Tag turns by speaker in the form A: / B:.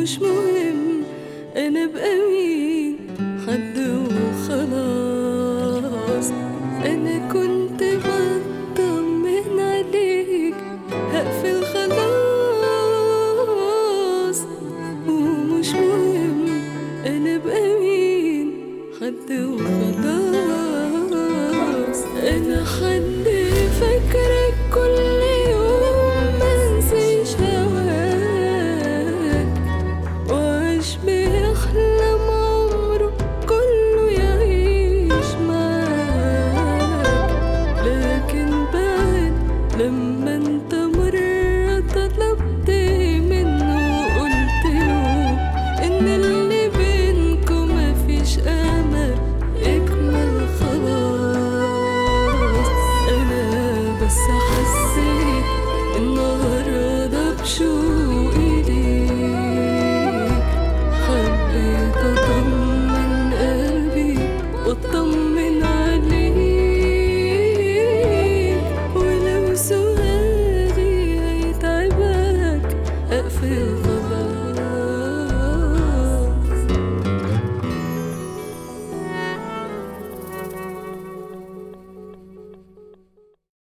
A: ومش مهم انا ابقى مين حد وخلاص انا كنت بطمن عليك هقفل خلاص ومش مهم انا ابقى مين حد وخلاص انا حد فاكرك كل يوم منسيش هواك وعاش بيحلم عمره كله يعيش معاك لكن بعد لما انت مرة طلبت منه وقلت له ان اللي بينكم مفيش امل اكمل خلاص انا بس حسيت النهارده بشوقي ليك حبيت اطمن قلبي واطمن عليك ولو سؤالي هيتعبك اقفل